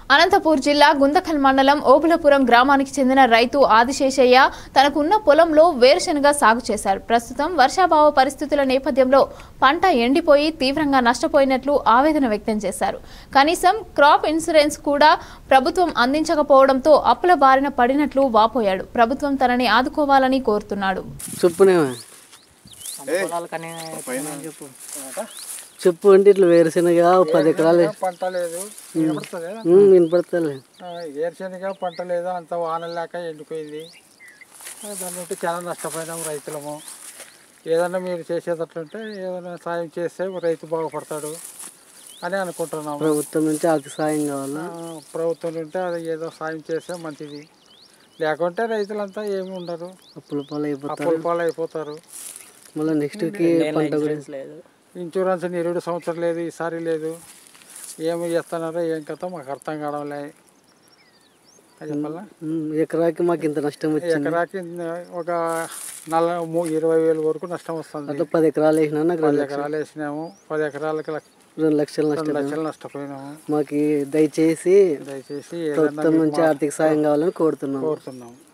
అనంతపూర్ జిల్లా గుందకల్ మండలం ఓబులపురం గ్రామానికి చెందిన రైతు ఆదిశేషయ్య తనకున్న పొలంలో వేరుశనగ సాగు చేశారు ప్రస్తుతం వర్షాభావ పరిస్థితుల నేపథ్యంలో పంట ఎండిపోయి తీవ్రంగా నష్టపోయినట్లు ఆవేదన వ్యక్తం చేశారు కనీసం క్రాప్ ఇన్సూరెన్స్ కూడా ప్రభుత్వం అందించకపోవడంతో అప్పుల బారిన పడినట్లు వాపోయాడు ప్రభుత్వం తనని ఆదుకోవాలని కోరుతున్నాడు చెప్పునేమా చెప్పు చెప్పు అంటే ఇట్లా వేరుశనగ ఓ పది ఎకరాలు పంట లేదు వినపడుతుంది ఉమ్, వినపడతలే ఏరుశనగ పంట లేదు అంత వాన లేక ఎండిపోయింది ఆ, దాన్ని బట్టి చాలా నష్టపోయినాము రైతులము ఏదన్నా మీరు చేసేటట్లుంటే ఏదైనా సాయం చేస్తే రైతు బాగుపడతాడు అని అనుకుంటున్నాము ప్రభుత్వం నుంచి ఆర్థిక సాయం కావాలా ఆ, ప్రభుత్వం ఉంటే అది ఏదో సాయం చేస్తే మంచిది లేకుంటే రైతులంతా ఏమి ఉండరు అప్పుల పాలు అయిపోతారు అప్పుల పాలు అయిపోతారు మళ్ళీ నెక్స్ట్కి పంట గురించి ఇన్సూరెన్స్ నిరుడు సంవత్సరం లేదు ఈసారి లేదు ఏమి చేస్తున్నారో ఏం కథ మాకు అర్థం కావడం లే అది చెప్పాలా ఉమ్, ఎకరాకి మాకు ఇంత నష్టం వచ్చింది ఎకరాకి ఒక నలభై మూ- ఇరవై వేలు వరకు నష్టం వస్తుంది అట్లా పది ఎకరాలు వేసినా నాకు పది రెండు ఎకరాలు వేసినాము పది ఎకరాలకి లక్ష- రెండు లక్షలు రెండు నష్టం లక్షలు నష్టపోయినాము మాకు దయచేసి దయచేసి ఏదన్నా ప్రభుత్వం నుంచి ఆర్థిక సాయం కావాలని కోరుతున్నాం కోరుతున్నాము